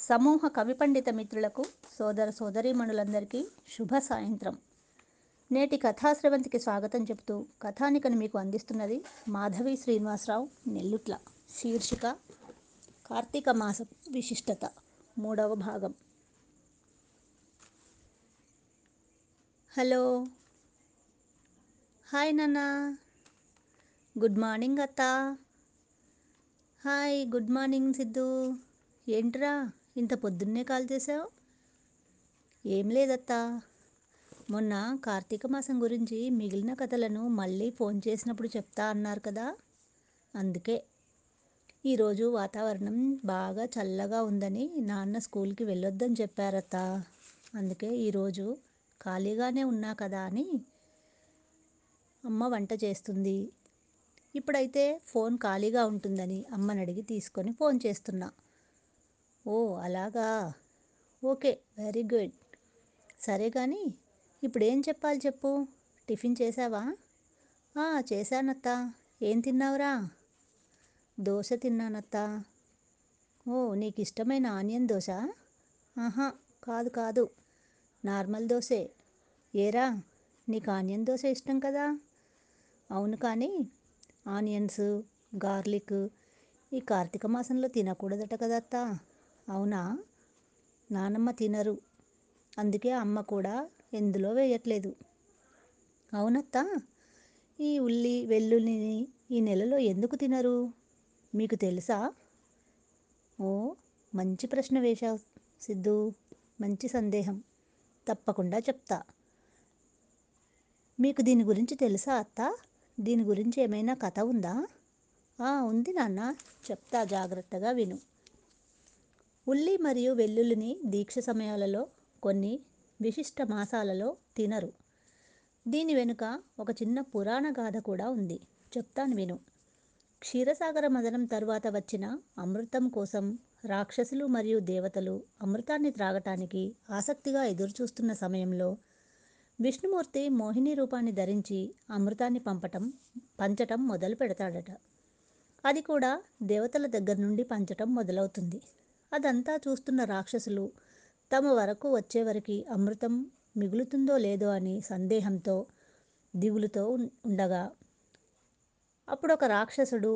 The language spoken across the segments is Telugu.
సమూహ కవి పండిత మిత్రులకు సోదర సోదరీమణులందరికీ శుభ సాయంత్రం నేటి కథాశ్రవంతికి స్వాగతం చెబుతూ కథానికను మీకు అందిస్తున్నది మాధవి శ్రీనివాసరావు నెల్లుట్ల శీర్షిక కార్తీక మాసం విశిష్టత మూడవ భాగం హలో హాయ్ నాన్న గుడ్ మార్నింగ్ అత్త హాయ్ గుడ్ మార్నింగ్ సిద్ధు ఏంట్రా ఇంత పొద్దున్నే కాల్ చేసావు ఏం లేదత్తా మొన్న కార్తీక మాసం గురించి మిగిలిన కథలను మళ్ళీ ఫోన్ చేసినప్పుడు చెప్తా అన్నారు కదా అందుకే ఈరోజు వాతావరణం బాగా చల్లగా ఉందని నాన్న స్కూల్కి వెళ్ళొద్దని చెప్పారత్తా అందుకే ఈరోజు ఖాళీగానే ఉన్నా కదా అని అమ్మ వంట చేస్తుంది ఇప్పుడైతే ఫోన్ ఖాళీగా ఉంటుందని అమ్మని అడిగి తీసుకొని ఫోన్ చేస్తున్నా ఓ అలాగా ఓకే వెరీ గుడ్ సరే కానీ ఇప్పుడు ఏం చెప్పాలి చెప్పు టిఫిన్ చేసావా "ఆ, చేశానత్తా ఏం తిన్నావురా దోశ తిన్నానత్తా ఓ నీకు ఇష్టమైన ఆనియన్ దోశ ఆహా కాదు కాదు నార్మల్ దోశే ఏరా నీకు ఆనియన్ దోశ ఇష్టం కదా అవును కానీ ఆనియన్స్ గార్లిక్ ఈ కార్తీక మాసంలో తినకూడదట కదా అత్తా అవునా నానమ్మ తినరు అందుకే అమ్మ కూడా ఎందులో వేయట్లేదు అవునత్తా ఈ ఉల్లి వెల్లుల్లిని ఈ నెలలో ఎందుకు తినరు మీకు తెలుసా ఓ మంచి ప్రశ్న వేశావు సిద్ధు మంచి సందేహం తప్పకుండా చెప్తా మీకు దీని గురించి తెలుసా అత్త దీని గురించి ఏమైనా కథ ఉందా "ఆ, ఉంది నాన్న చెప్తా జాగ్రత్తగా విను ఉల్లి మరియు వెల్లుల్లిని దీక్ష సమయాలలో కొన్ని విశిష్ట మాసాలలో తినరు దీని వెనుక ఒక చిన్న పురాణ గాథ కూడా ఉంది చెప్తాను విను క్షీరసాగర మదనం తరువాత వచ్చిన అమృతం కోసం రాక్షసులు మరియు దేవతలు అమృతాన్ని త్రాగటానికి ఆసక్తిగా ఎదురుచూస్తున్న సమయంలో విష్ణుమూర్తి మోహిని రూపాన్ని ధరించి అమృతాన్ని పంపటం పంచటం మొదలు పెడతాడట అది కూడా దేవతల దగ్గర నుండి పంచటం మొదలవుతుంది అదంతా చూస్తున్న రాక్షసులు తమ వరకు వచ్చేవరకు అమృతం మిగులుతుందో లేదో అని సందేహంతో దిగులుతో ఉం- ఉండగా అప్పుడు ఒక రాక్షసుడు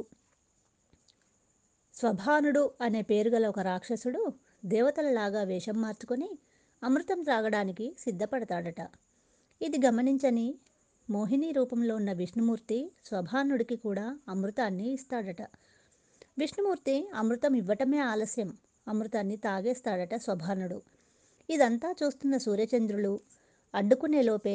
స్వభానుడు అనే పేరు గల ఒక రాక్షసుడు దేవతలలాగా వేషం మార్చుకొని అమృతం త్రాగడానికి సిద్ధపడతాడట ఇది గమనించని మోహిని రూపంలో ఉన్న విష్ణుమూర్తి స్వభానుడికి కూడా అమృతాన్ని ఇస్తాడట విష్ణుమూర్తి అమృతం ఇవ్వటమే ఆలస్యం అమృతాన్ని తాగేస్తాడట స్వభానుడు ఇదంతా చూస్తున్న సూర్యచంద్రులు అడ్డుకునే లోపే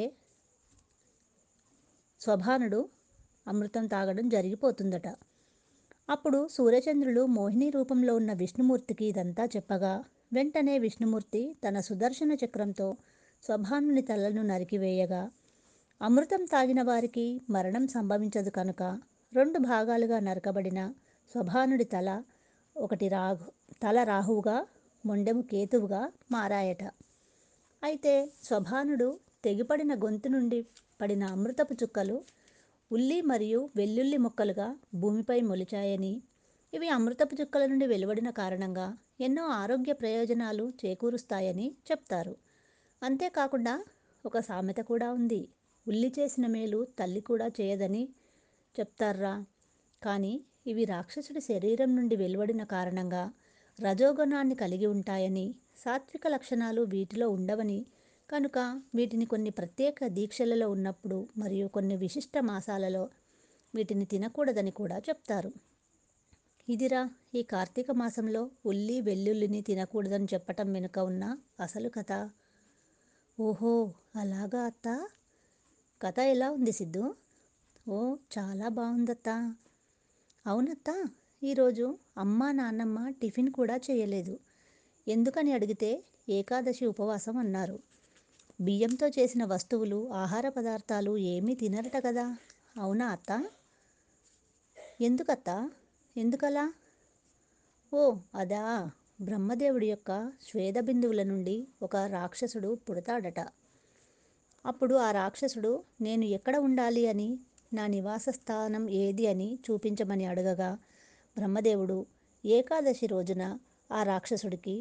స్వభానుడు అమృతం తాగడం జరిగిపోతుందట అప్పుడు సూర్యచంద్రులు మోహిని రూపంలో ఉన్న విష్ణుమూర్తికి ఇదంతా చెప్పగా వెంటనే విష్ణుమూర్తి తన సుదర్శన చక్రంతో స్వభానుని తలను నరికివేయగా అమృతం తాగిన వారికి మరణం సంభవించదు కనుక రెండు భాగాలుగా నరకబడిన స్వభానుడి తల ఒకటి రాహు తల రాహువుగా మొండెము కేతువుగా మారాయట అయితే స్వభానుడు తెగిపడిన గొంతు నుండి పడిన అమృతపు చుక్కలు ఉల్లి మరియు వెల్లుల్లి మొక్కలుగా భూమిపై మొలిచాయని ఇవి అమృతపు చుక్కల నుండి వెలువడిన కారణంగా ఎన్నో ఆరోగ్య ప్రయోజనాలు చేకూరుస్తాయని చెప్తారు అంతేకాకుండా ఒక సామెత కూడా ఉంది ఉల్లి చేసిన మేలు తల్లి కూడా చేయదని చెప్తారా కానీ ఇవి రాక్షసుడి శరీరం నుండి వెలువడిన కారణంగా రజోగుణాన్ని కలిగి ఉంటాయని సాత్విక లక్షణాలు వీటిలో ఉండవని కనుక వీటిని కొన్ని ప్రత్యేక దీక్షలలో ఉన్నప్పుడు మరియు కొన్ని విశిష్ట మాసాలలో వీటిని తినకూడదని కూడా చెప్తారు ఇదిరా ఈ కార్తీక మాసంలో ఉల్లి వెల్లుల్లిని తినకూడదని చెప్పటం వెనుక ఉన్న అసలు కథ ఓహో అలాగా అత్త కథ ఎలా ఉంది సిద్ధు ఓ చాలా బాగుందత్తా అవునత్తా ఈరోజు అమ్మ నాన్నమ్మ టిఫిన్ కూడా చేయలేదు ఎందుకని అడిగితే ఏకాదశి ఉపవాసం అన్నారు బియ్యంతో చేసిన వస్తువులు ఆహార పదార్థాలు ఏమీ తినరట కదా అవునా అత్త ఎందుకత్తా ఎందుకలా ఓ అదా బ్రహ్మదేవుడి యొక్క శ్వేద బిందువుల నుండి ఒక రాక్షసుడు పుడతాడట అప్పుడు ఆ రాక్షసుడు నేను ఎక్కడ ఉండాలి అని నా నివాస స్థానం ఏది అని చూపించమని అడగగా బ్రహ్మదేవుడు ఏకాదశి రోజున ఆ రాక్షసుడికి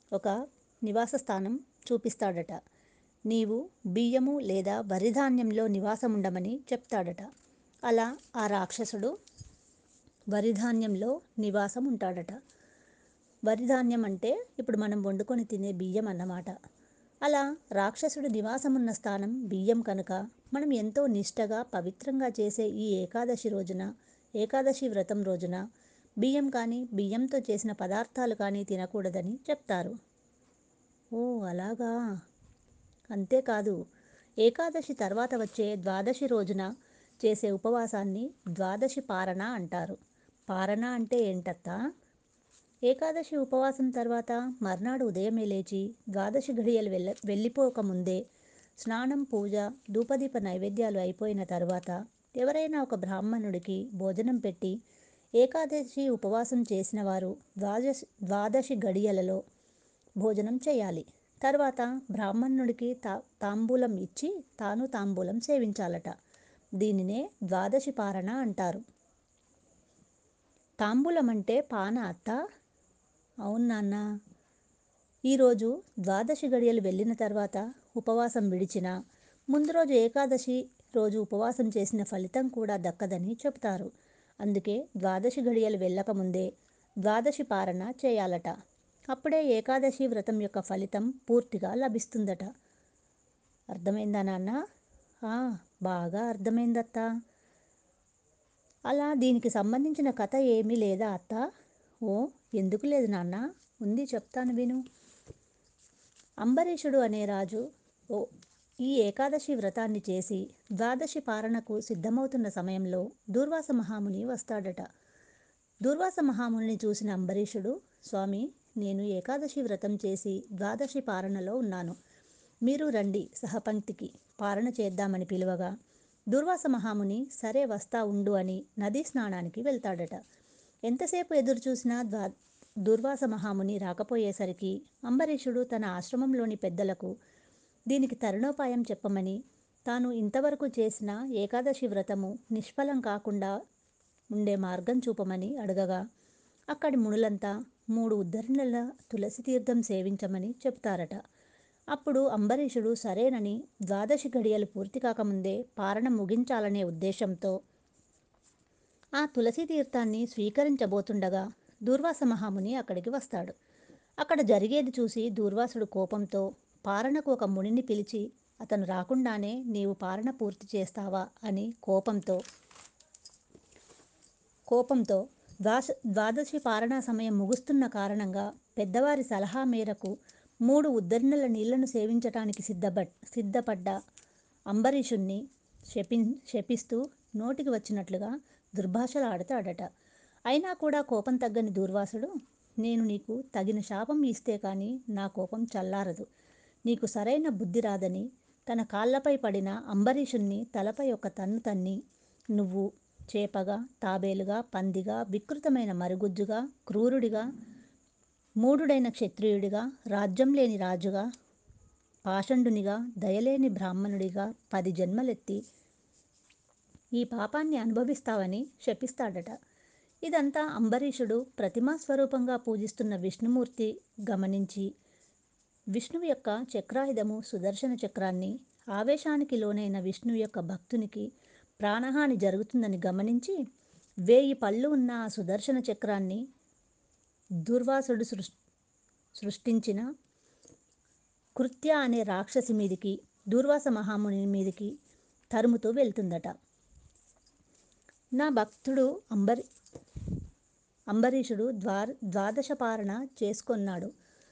ఒక నివాస స్థానం చూపిస్తాడట నీవు బియ్యము లేదా వరిధాన్యంలో నివాసం ఉండమని చెప్తాడట అలా ఆ రాక్షసుడు వరిధాన్యంలో నివాసం ఉంటాడట వరిధాన్యం అంటే ఇప్పుడు మనం వండుకొని తినే బియ్యం అన్నమాట అలా రాక్షసుడి నివాసం ఉన్న స్థానం బియ్యం కనుక మనం ఎంతో నిష్టగా పవిత్రంగా చేసే ఈ ఏకాదశి రోజున ఏకాదశి వ్రతం రోజున బియ్యం కానీ బియ్యంతో చేసిన పదార్థాలు కానీ తినకూడదని చెప్తారు ఓ అలాగా అంతేకాదు ఏకాదశి తర్వాత వచ్చే ద్వాదశి రోజున చేసే ఉపవాసాన్ని ద్వాదశి పారణ అంటారు పారణ అంటే ఏంటత్తా ఏకాదశి ఉపవాసం తర్వాత మర్నాడు ఉదయమే లేచి ద్వాదశి ఘడియలు వెళ్ళ వెళ్ళిపోకముందే స్నానం పూజ ధూపదీప నైవేద్యాలు అయిపోయిన తర్వాత ఎవరైనా ఒక బ్రాహ్మణుడికి భోజనం పెట్టి ఏకాదశి ఉపవాసం చేసిన వారు ద్వాదశి ద్వాదశి గడియలలో భోజనం చేయాలి తర్వాత బ్రాహ్మణుడికి తా తాంబూలం ఇచ్చి తాను తాంబూలం సేవించాలట దీనినే ద్వాదశి పారణ అంటారు తాంబూలం అంటే పాన అత్త అవును నాన్న ఈరోజు ద్వాదశి గడియలు వెళ్ళిన తర్వాత ఉపవాసం విడిచిన ముందు రోజు ఏకాదశి రోజు ఉపవాసం చేసిన ఫలితం కూడా దక్కదని చెబుతారు అందుకే ద్వాదశి గడియలు వెళ్ళకముందే ద్వాదశి పారణ చేయాలట అప్పుడే ఏకాదశి వ్రతం యొక్క ఫలితం పూర్తిగా లభిస్తుందట అర్థమైందా నాన్న బాగా అర్థమైందత్త అలా దీనికి సంబంధించిన కథ ఏమీ లేదా అత్త ఓ ఎందుకు లేదు నాన్న ఉంది చెప్తాను విను అంబరీషుడు అనే రాజు ఓ ఈ ఏకాదశి వ్రతాన్ని చేసి ద్వాదశి పారణకు సిద్ధమవుతున్న సమయంలో దూర్వాస మహాముని వస్తాడట దూర్వాస మహాముని చూసిన అంబరీషుడు స్వామి నేను ఏకాదశి వ్రతం చేసి ద్వాదశి పారణలో ఉన్నాను మీరు రండి సహపంక్తికి పారణ చేద్దామని పిలువగా దుర్వాస మహాముని సరే వస్తా ఉండు అని నదీ స్నానానికి వెళ్తాడట ఎంతసేపు ఎదురు చూసినా ద్వా దుర్వాస మహాముని రాకపోయేసరికి అంబరీషుడు తన ఆశ్రమంలోని పెద్దలకు దీనికి తరుణోపాయం చెప్పమని తాను ఇంతవరకు చేసిన ఏకాదశి వ్రతము నిష్ఫలం కాకుండా ఉండే మార్గం చూపమని అడగగా అక్కడి మునులంతా మూడు ఉద్ధరణల తులసి తీర్థం సేవించమని చెప్తారట అప్పుడు అంబరీషుడు సరేనని ద్వాదశి గడియలు పూర్తి కాకముందే పారణ ముగించాలనే ఉద్దేశంతో ఆ తులసి తీర్థాన్ని స్వీకరించబోతుండగా దూర్వాస మహాముని అక్కడికి వస్తాడు అక్కడ జరిగేది చూసి దూర్వాసుడు కోపంతో పారణకు ఒక మునిని పిలిచి అతను రాకుండానే నీవు పారణ పూర్తి చేస్తావా అని కోపంతో కోపంతో ద్వాస ద్వాదశి పారణా సమయం ముగుస్తున్న కారణంగా పెద్దవారి సలహా మేరకు మూడు ఉద్ధరణల నీళ్లను సేవించటానికి సిద్ధప సిద్ధపడ్డ అంబరీషుణ్ణి శపి శపిస్తూ నోటికి వచ్చినట్లుగా దుర్భాషలాడతాడట అయినా కూడా కోపం తగ్గని దూర్వాసుడు నేను నీకు తగిన శాపం ఇస్తే కానీ నా కోపం చల్లారదు నీకు సరైన బుద్ధి రాదని తన కాళ్ళపై పడిన అంబరీషుణ్ణి తలపై ఒక తన్ను తన్ని నువ్వు చేపగా తాబేలుగా పందిగా వికృతమైన మరుగుజ్జుగా క్రూరుడిగా మూఢుడైన క్షత్రియుడిగా రాజ్యం లేని రాజుగా పాషండునిగా దయలేని బ్రాహ్మణుడిగా పది జన్మలెత్తి ఈ పాపాన్ని అనుభవిస్తావని శపిస్తాడట ఇదంతా అంబరీషుడు ప్రతిమా స్వరూపంగా పూజిస్తున్న విష్ణుమూర్తి గమనించి విష్ణువు యొక్క చక్రాయుధము సుదర్శన చక్రాన్ని ఆవేశానికి లోనైన విష్ణువు యొక్క భక్తునికి ప్రాణహాని జరుగుతుందని గమనించి వేయి పళ్ళు ఉన్న ఆ సుదర్శన చక్రాన్ని దుర్వాసుడు సృష్ సృష్టించిన కృత్య అనే రాక్షసి మీదికి దూర్వాస మహాముని మీదికి తరుముతూ వెళ్తుందట నా భక్తుడు అంబరి అంబరీషుడు ద్వార ద్వాదశ పారణ చేసుకొన్నాడు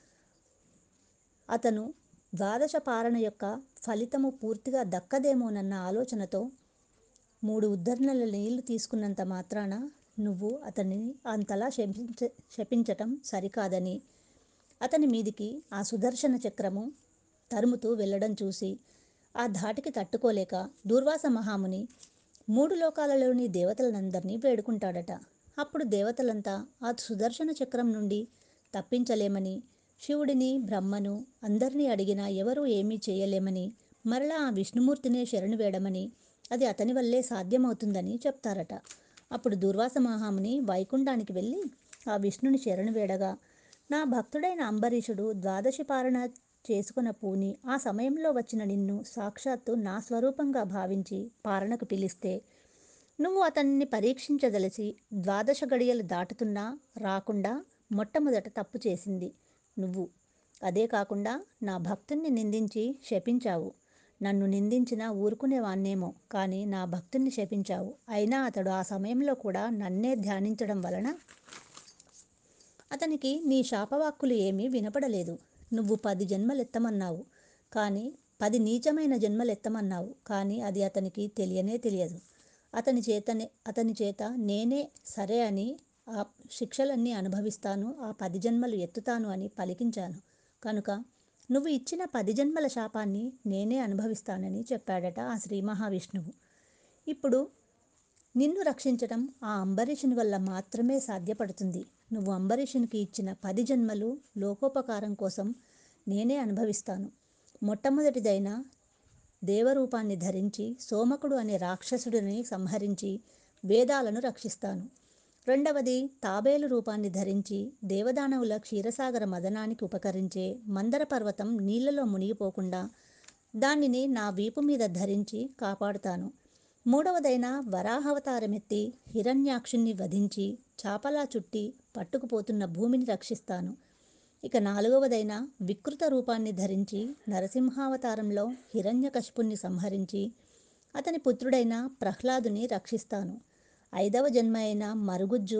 అతను ద్వాదశ పారణ యొక్క ఫలితము పూర్తిగా దక్కదేమోనన్న ఆలోచనతో మూడు ఉద్ధరణల నీళ్లు తీసుకున్నంత మాత్రాన నువ్వు అతనిని అంతలా శపించ శపించటం సరికాదని అతని మీదికి ఆ సుదర్శన చక్రము తరుముతూ వెళ్ళడం చూసి ఆ ధాటికి తట్టుకోలేక దూర్వాస మహాముని మూడు లోకాలలోని దేవతలందరినీ వేడుకుంటాడట అప్పుడు దేవతలంతా ఆ సుదర్శన చక్రం నుండి తప్పించలేమని శివుడిని బ్రహ్మను అందరినీ అడిగినా ఎవరూ ఏమీ చేయలేమని మరలా ఆ విష్ణుమూర్తినే శరణు వేడమని అది అతని వల్లే సాధ్యమవుతుందని చెప్తారట అప్పుడు దుర్వాస మహాముని వైకుంఠానికి వెళ్ళి ఆ విష్ణుని శరణు వేడగా నా భక్తుడైన అంబరీషుడు ద్వాదశి పాలన చేసుకున్న పూని ఆ సమయంలో వచ్చిన నిన్ను సాక్షాత్తు నా స్వరూపంగా భావించి పాలనకు పిలిస్తే నువ్వు అతన్ని పరీక్షించదలిచి ద్వాదశ గడియలు దాటుతున్నా రాకుండా మొట్టమొదట తప్పు చేసింది నువ్వు అదే కాకుండా నా భక్తుణ్ణి నిందించి శపించావు నన్ను నిందించినా ఊరుకునేవాన్నేమో కానీ నా భక్తుణ్ణి శపించావు అయినా అతడు ఆ సమయంలో కూడా నన్నే ధ్యానించడం వలన అతనికి నీ శాపవాక్కులు ఏమీ వినపడలేదు నువ్వు పది జన్మలెత్తమన్నావు కానీ పది నీచమైన జన్మలెత్తమన్నావు కానీ అది అతనికి తెలియనే తెలియదు అతని చేతనే అతని చేత నేనే సరే అని ఆ శిక్షలన్నీ అనుభవిస్తాను ఆ పది జన్మలు ఎత్తుతాను అని పలికించాను కనుక నువ్వు ఇచ్చిన పది జన్మల శాపాన్ని నేనే అనుభవిస్తానని చెప్పాడట ఆ శ్రీ మహావిష్ణువు ఇప్పుడు నిన్ను రక్షించటం ఆ అంబరీషుని వల్ల మాత్రమే సాధ్యపడుతుంది నువ్వు అంబరీషునికి ఇచ్చిన పది జన్మలు లోకోపకారం కోసం నేనే అనుభవిస్తాను మొట్టమొదటిదైన దేవరూపాన్ని ధరించి సోమకుడు అనే రాక్షసుడిని సంహరించి వేదాలను రక్షిస్తాను రెండవది తాబేలు రూపాన్ని ధరించి దేవదానవుల క్షీరసాగర మదనానికి ఉపకరించే మందర పర్వతం నీళ్లలో మునిగిపోకుండా దానిని నా వీపు మీద ధరించి కాపాడుతాను మూడవదైన వరాహవతారమెత్తి హిరణ్యాక్షుణ్ణి వధించి చాపలా చుట్టి పట్టుకుపోతున్న భూమిని రక్షిస్తాను ఇక నాలుగవదైన వికృత రూపాన్ని ధరించి నరసింహావతారంలో హిరణ్యకశిపుణ్ణి సంహరించి అతని పుత్రుడైన ప్రహ్లాదుని రక్షిస్తాను ఐదవ జన్మ అయిన మరుగుజ్జు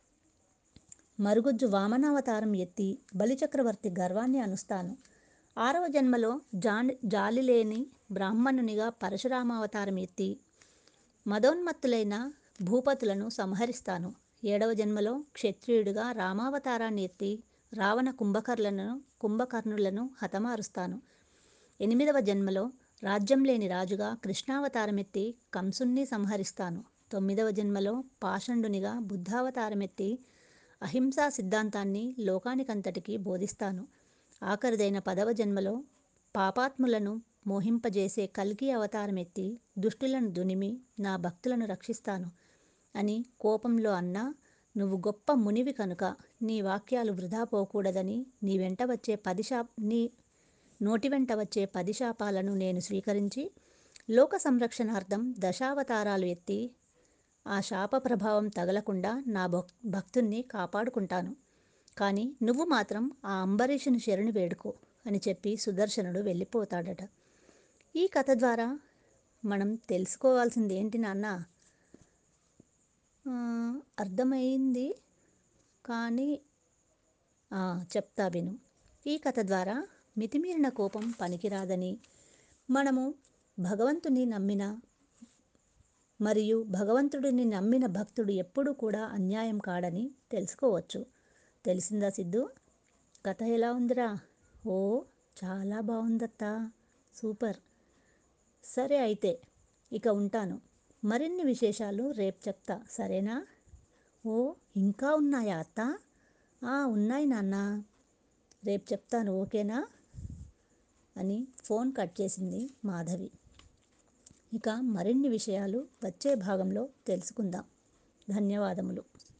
మరుగుజ్జు వామనావతారం ఎత్తి బలిచక్రవర్తి గర్వాన్ని అనుస్తాను ఆరవ జన్మలో జాని జాలి లేని బ్రాహ్మణునిగా పరశురామావతారం ఎత్తి మదోన్మత్తులైన భూపతులను సంహరిస్తాను ఏడవ జన్మలో క్షత్రియుడిగా రామావతారాన్ని ఎత్తి రావణ కుంభకర్లను కుంభకర్ణులను హతమారుస్తాను ఎనిమిదవ జన్మలో రాజ్యం లేని రాజుగా కృష్ణావతారమెత్తి కంసుణ్ణి సంహరిస్తాను తొమ్మిదవ జన్మలో పాషండునిగా బుద్ధావతారమెత్తి అహింసా సిద్ధాంతాన్ని లోకానికంతటికి బోధిస్తాను ఆఖరిదైన పదవ జన్మలో పాపాత్ములను మోహింపజేసే కల్కి అవతారమెత్తి దుష్టులను దునిమి నా భక్తులను రక్షిస్తాను అని కోపంలో అన్నా నువ్వు గొప్ప మునివి కనుక నీ వాక్యాలు వృధా పోకూడదని నీ వెంట వచ్చే పది శా నీ నోటి వెంట వచ్చే పది శాపాలను నేను స్వీకరించి లోక సంరక్షణార్థం దశావతారాలు ఎత్తి ఆ శాప ప్రభావం తగలకుండా నా భక్ భక్తుణ్ణి కాపాడుకుంటాను కానీ నువ్వు మాత్రం ఆ అంబరీషుని శరణు వేడుకో అని చెప్పి సుదర్శనుడు వెళ్ళిపోతాడట ఈ కథ ద్వారా మనం తెలుసుకోవాల్సింది ఏంటి నాన్న ఆ, అర్థమైంది కానీ ఆ, చెప్తా విను ఈ కథ ద్వారా మితిమీరిన కోపం పనికిరాదని మనము భగవంతుని నమ్మిన మరియు భగవంతుడిని నమ్మిన భక్తుడు ఎప్పుడూ కూడా అన్యాయం కాడని తెలుసుకోవచ్చు తెలిసిందా సిద్ధు కథ ఎలా ఉందిరా ఓ చాలా బాగుందత్తా సూపర్ సరే అయితే ఇక ఉంటాను మరిన్ని విశేషాలు రేపు చెప్తా సరేనా ఓ ఇంకా ఉన్నాయా అత్త "ఆ, ఉన్నాయి నాన్న రేపు చెప్తాను ఓకేనా అని ఫోన్ కట్ చేసింది మాధవి ఇక మరిన్ని విషయాలు వచ్చే భాగంలో తెలుసుకుందాం ధన్యవాదములు